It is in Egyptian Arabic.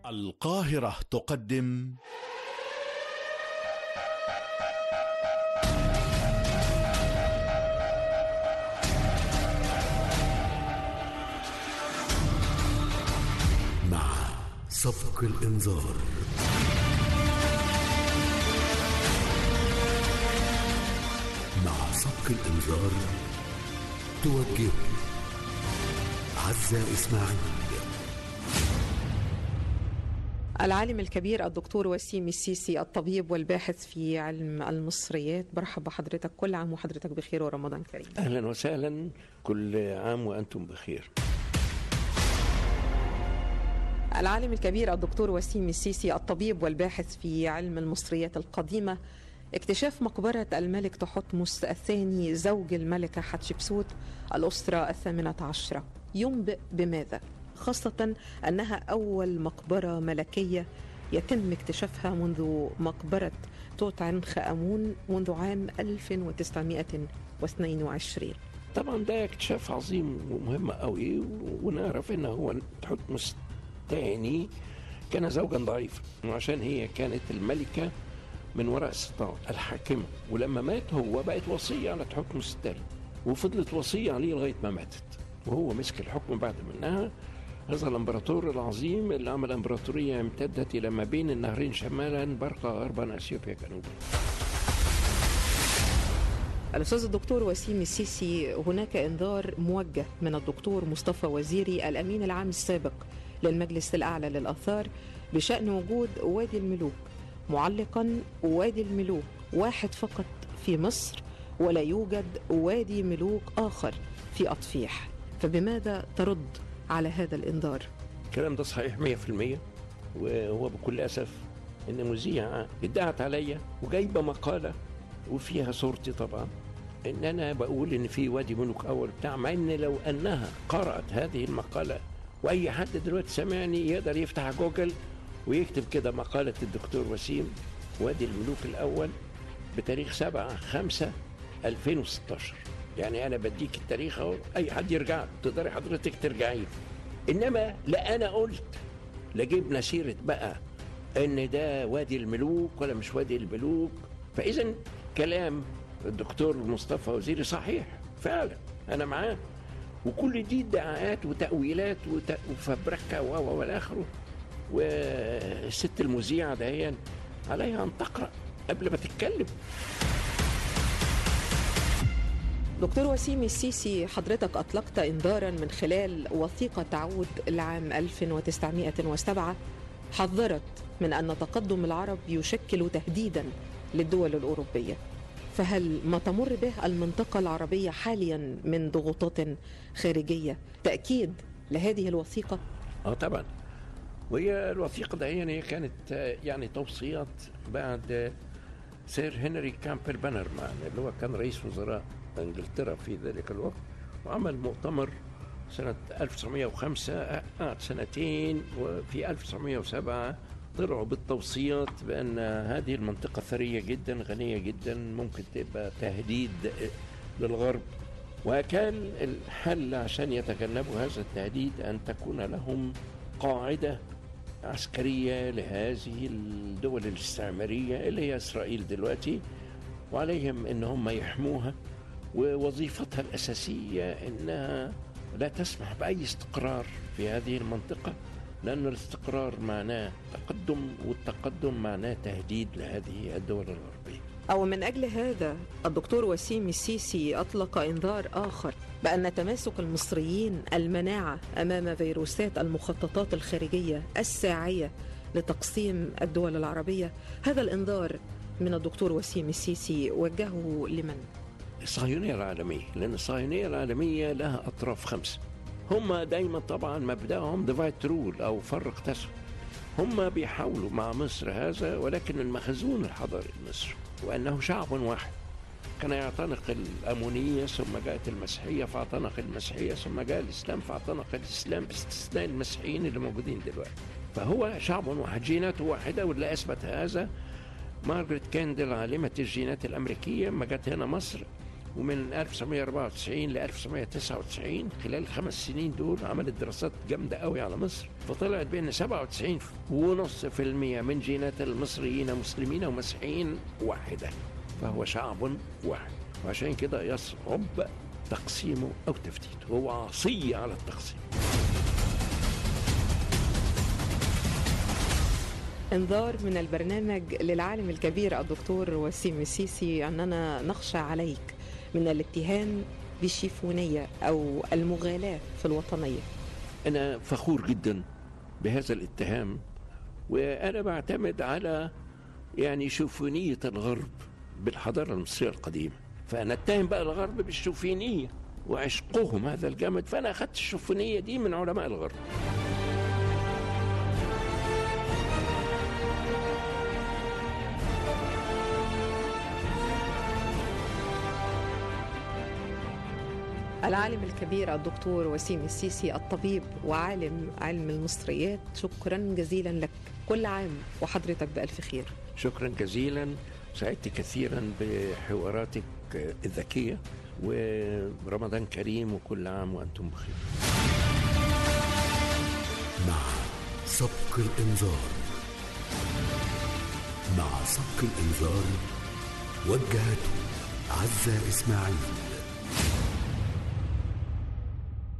القاهرة تقدم مع سبق الإنذار مع سبق الإنذار توجه عزة إسماعيل العالم الكبير الدكتور وسيم السيسي الطبيب والباحث في علم المصريات برحب بحضرتك كل عام وحضرتك بخير ورمضان كريم اهلا وسهلا كل عام وانتم بخير العالم الكبير الدكتور وسيم السيسي الطبيب والباحث في علم المصريات القديمة اكتشاف مقبرة الملك تحتمس الثاني زوج الملكة حتشبسوت الأسرة الثامنة عشرة ينبئ بماذا؟ خاصة أنها أول مقبرة ملكية يتم اكتشافها منذ مقبرة توت عنخ آمون منذ عام 1922 طبعا ده اكتشاف عظيم ومهم قوي ونعرف ان هو تحتمس الثاني كان زوجا ضعيفا وعشان هي كانت الملكة من وراء الستار الحاكمة ولما مات هو بقت وصية على تحتمس الثاني وفضلت وصية عليه لغاية ما ماتت وهو مسك الحكم بعد منها هذا الامبراطور العظيم اللي عمل امبراطوريه امتدت الى ما بين النهرين شمالا برقه غربا اثيوبيا جنوبا. الأستاذ الدكتور وسيم السيسي هناك إنذار موجه من الدكتور مصطفى وزيري الأمين العام السابق للمجلس الأعلى للآثار بشأن وجود وادي الملوك معلقا وادي الملوك واحد فقط في مصر ولا يوجد وادي ملوك آخر في أطفيح فبماذا ترد على هذا الإنذار؟ الكلام ده صحيح 100% وهو بكل اسف ان مذيعه ادعت عليا وجايبه مقاله وفيها صورتي طبعا ان انا بقول ان في وادي ملوك اول بتاع مع ان لو انها قرات هذه المقاله واي حد دلوقتي سامعني يقدر يفتح جوجل ويكتب كده مقاله الدكتور وسيم وادي الملوك الاول بتاريخ 7 5 2016 يعني انا بديك التاريخ اهو اي حد يرجع له تقدري حضرتك ترجعي له انما لا انا قلت لا جبنا سيره بقى ان ده وادي الملوك ولا مش وادي الملوك فاذا كلام الدكتور مصطفى وزيري صحيح فعلا انا معاه وكل دي ادعاءات وتاويلات وت- وفبركه و و والى اخره والست المذيعه دهيا عليها ان تقرا قبل ما تتكلم دكتور وسيم السيسي حضرتك أطلقت إنذارا من خلال وثيقة تعود لعام 1907 حذرت من أن تقدم العرب يشكل تهديدا للدول الأوروبية فهل ما تمر به المنطقة العربية حاليا من ضغوطات خارجية تأكيد لهذه الوثيقة؟ اه طبعا وهي الوثيقه دي يعني هي كانت آه، يعني توصيات بعد آه، سير هنري كامبل بانرمان اللي هو كان رئيس وزراء انجلترا في ذلك الوقت وعمل مؤتمر سنة 1905 قعد سنتين وفي 1907 طلعوا بالتوصيات بأن هذه المنطقة ثرية جدا غنية جدا ممكن تبقى تهديد للغرب وكان الحل عشان يتجنبوا هذا التهديد أن تكون لهم قاعدة عسكرية لهذه الدول الاستعمارية اللي هي إسرائيل دلوقتي وعليهم ان هم يحموها ووظيفتها الاساسيه انها لا تسمح باي استقرار في هذه المنطقه لان الاستقرار معناه تقدم والتقدم معناه تهديد لهذه الدول الغربيه. أو من أجل هذا الدكتور وسيم السيسي أطلق إنذار آخر بأن تماسك المصريين المناعة أمام فيروسات المخططات الخارجية الساعية لتقسيم الدول العربية هذا الإنذار من الدكتور وسيم السيسي وجهه لمن؟ الصهيونيه العالميه لان الصهيونيه العالميه لها اطراف خمسه. هم دايما طبعا مبداهم ديفايد رول او فرق تسد. هم بيحاولوا مع مصر هذا ولكن المخزون الحضاري المصري وانه شعب واحد كان يعتنق الامونيه ثم جاءت المسيحيه فاعتنق المسيحيه ثم جاء الاسلام فاعتنق الاسلام باستثناء المسيحيين اللي موجودين دلوقتي فهو شعب واحد جيناته واحده واللي اثبت هذا مارغريت كاندل عالمه الجينات الامريكيه لما جت هنا مصر ومن 1994 ل 1999 خلال الخمس سنين دول عملت دراسات جامده قوي على مصر فطلعت بان 97 ونص في المية من جينات المصريين مسلمين ومسيحيين واحده فهو شعب واحد وعشان كده يصعب تقسيمه او تفتيته هو عصي على التقسيم انذار من البرنامج للعالم الكبير الدكتور وسيم السيسي أننا نخشى عليك من الاتهام بالشيفونية أو المغالاة في الوطنية أنا فخور جدا بهذا الاتهام وأنا بعتمد على يعني شوفونية الغرب بالحضارة المصرية القديمة فأنا أتهم بقى الغرب بالشوفينية وعشقهم هذا الجامد فأنا أخذت الشوفينية دي من علماء الغرب العالم الكبير الدكتور وسيم السيسي الطبيب وعالم علم المصريات شكرا جزيلا لك كل عام وحضرتك بألف خير شكرا جزيلا سعدت كثيرا بحواراتك الذكية ورمضان كريم وكل عام وأنتم بخير مع سبق الإنذار مع سبق الإنذار وجهت عزة إسماعيل